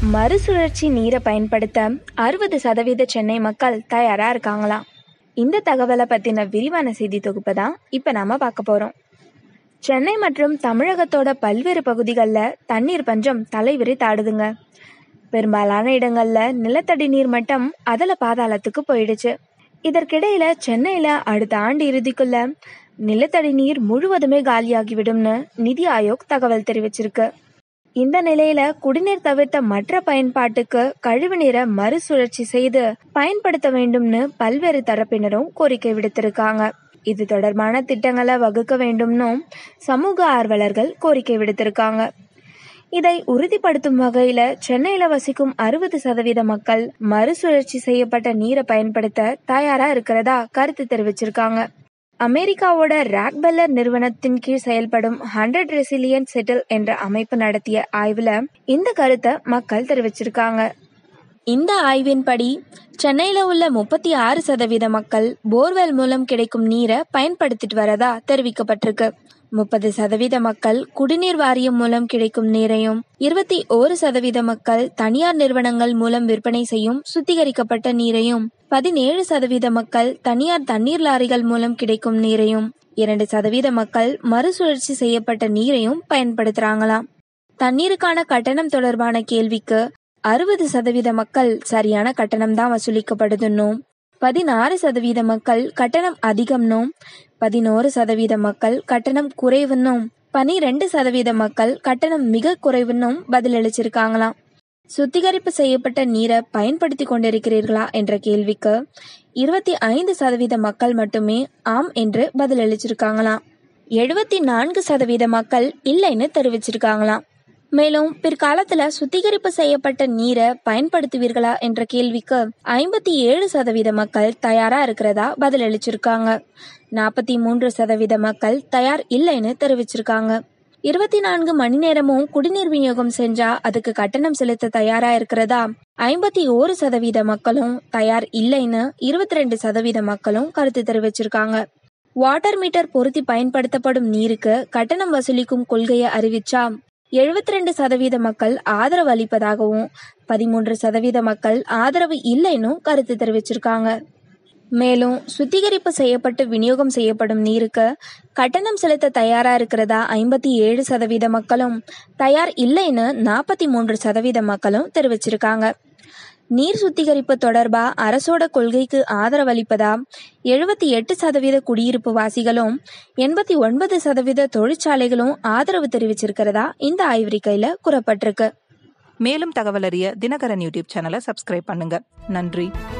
மறுசுழற்சி நீரை பயன்படுத்த அறுபது சதவீத சென்னை மக்கள் தயாரா இருக்காங்களாம் இந்த தகவலை பத்தின விரிவான செய்தி தொகுப்பை தான் இப்ப நாம பார்க்க போறோம் சென்னை மற்றும் தமிழகத்தோட பல்வேறு பகுதிகளில் தண்ணீர் பஞ்சம் தலைவிரித்தாடுதுங்க பெரும்பாலான இடங்கள்ல நிலத்தடி நீர் மட்டம் அதல பாதாளத்துக்கு போயிடுச்சு இதற்கிடையில சென்னையில அடுத்த ஆண்டு இறுதிக்குள்ள நிலத்தடி நீர் முழுவதுமே காலியாகிவிடும்னு நிதி ஆயோக் தகவல் தெரிவிச்சிருக்கு இந்த நிலையில குடிநீர் தவிர்த்த மற்ற பயன்பாட்டுக்கு கழிவுநீரை மறுசுழற்சி செய்து பயன்படுத்த வேண்டும்னு பல்வேறு தரப்பினரும் கோரிக்கை விடுத்திருக்காங்க இது தொடர்பான திட்டங்களை வகுக்க வேண்டும்னும் சமூக ஆர்வலர்கள் கோரிக்கை விடுத்திருக்காங்க இதை உறுதிப்படுத்தும் வகையில சென்னையில வசிக்கும் அறுபது சதவீத மக்கள் மறுசுழற்சி செய்யப்பட்ட நீரை பயன்படுத்த தயாரா இருக்கிறதா கருத்து தெரிவிச்சிருக்காங்க அமெரிக்காவோட ராக்பெல்லர் நிறுவனத்தின் கீழ் செயல்படும் ஹண்ட்ரட் ரெசிலியன்ட் செட்டில் என்ற அமைப்பு நடத்திய ஆய்வுல இந்த கருத்தை மக்கள் தெரிவிச்சிருக்காங்க இந்த ஆய்வின்படி சென்னையில உள்ள முப்பத்தி ஆறு சதவீத மக்கள் போர்வெல் மூலம் கிடைக்கும் நீரை பயன்படுத்திட்டு வரதா தெரிவிக்கப்பட்டிருக்கு முப்பது சதவீத மக்கள் குடிநீர் வாரியம் மூலம் கிடைக்கும் நீரையும் இருபத்தி ஓரு சதவீத மக்கள் தனியார் நிறுவனங்கள் மூலம் விற்பனை செய்யும் சுத்திகரிக்கப்பட்ட நீரையும் பதினேழு சதவீத மக்கள் தனியார் தண்ணீர் லாரிகள் மூலம் கிடைக்கும் நீரையும் இரண்டு சதவீத மக்கள் மறுசுழற்சி செய்யப்பட்ட நீரையும் பயன்படுத்துறாங்களாம் தண்ணீருக்கான கட்டணம் தொடர்பான கேள்விக்கு அறுபது சதவீத மக்கள் சரியான கட்டணம் தான் வசூலிக்கப்படுதுன்னும் பதினாறு சதவீத மக்கள் கட்டணம் அதிகம்னும் பதினோரு சதவீத மக்கள் கட்டணம் குறைவுன்னும் பனிரெண்டு சதவீத மக்கள் கட்டணம் மிக குறைவுன்னும் பதிலளிச்சிருக்காங்களாம் சுத்திகரிப்பு செய்யப்பட்ட நீரை பயன்படுத்தி கொண்டிருக்கிறீர்களா என்ற கேள்விக்கு இருபத்தி ஐந்து சதவீத மக்கள் மட்டுமே ஆம் என்று பதிலளிச்சிருக்காங்களாம் எழுபத்தி நான்கு சதவீத மக்கள் இல்லைன்னு தெரிவிச்சிருக்காங்களாம் மேலும் பிற்காலத்துல சுத்திகரிப்பு செய்யப்பட்ட நீரை பயன்படுத்துவீர்களா என்ற கேள்விக்கு ஐம்பத்தி ஏழு சதவீத மக்கள் தயாரா இருக்கிறதா பதிலளிச்சிருக்காங்க நாற்பத்தி மூன்று சதவீத மக்கள் தயார் இல்லைன்னு தெரிவிச்சிருக்காங்க இருபத்தி நான்கு மணி நேரமும் குடிநீர் விநியோகம் செஞ்சா அதுக்கு கட்டணம் செலுத்த தயாரா இருக்கிறதா ஐம்பத்தி ஓரு சதவீத மக்களும் தயார் இல்லைன்னு இருபத்தி ரெண்டு சதவீத மக்களும் கருத்து தெரிவிச்சிருக்காங்க வாட்டர் மீட்டர் பொருத்தி பயன்படுத்தப்படும் நீருக்கு கட்டணம் வசூலிக்கும் கொள்கையை அறிவிச்சா எழுபத்தி ரெண்டு சதவீத மக்கள் ஆதரவு அளிப்பதாகவும் பதிமூன்று சதவீத மக்கள் ஆதரவு இல்லைன்னு கருத்து தெரிவிச்சிருக்காங்க மேலும் சுத்திகரிப்பு செய்யப்பட்டு விநியோகம் செய்யப்படும் நீருக்கு கட்டணம் செலுத்த தயாரா இருக்கிறதா ஐம்பத்தி ஏழு சதவீத மக்களும் தயார் இல்லைன்னு நாற்பத்தி மூன்று சதவீத மக்களும் தெரிவிச்சிருக்காங்க நீர் சுத்திகரிப்பு தொடர்பா அரசோட கொள்கைக்கு ஆதரவளிப்பதா எழுபத்தி எட்டு சதவீத குடியிருப்பு வாசிகளும் எண்பத்தி ஒன்பது சதவீத தொழிற்சாலைகளும் ஆதரவு தெரிவிச்சிருக்கிறதா இந்த ஆய்வறிக்கையில கூறப்பட்டிருக்கு மேலும் தகவல் அறிய தினகரன் யூடியூப் சேனலை சப்ஸ்கிரைப் பண்ணுங்க நன்றி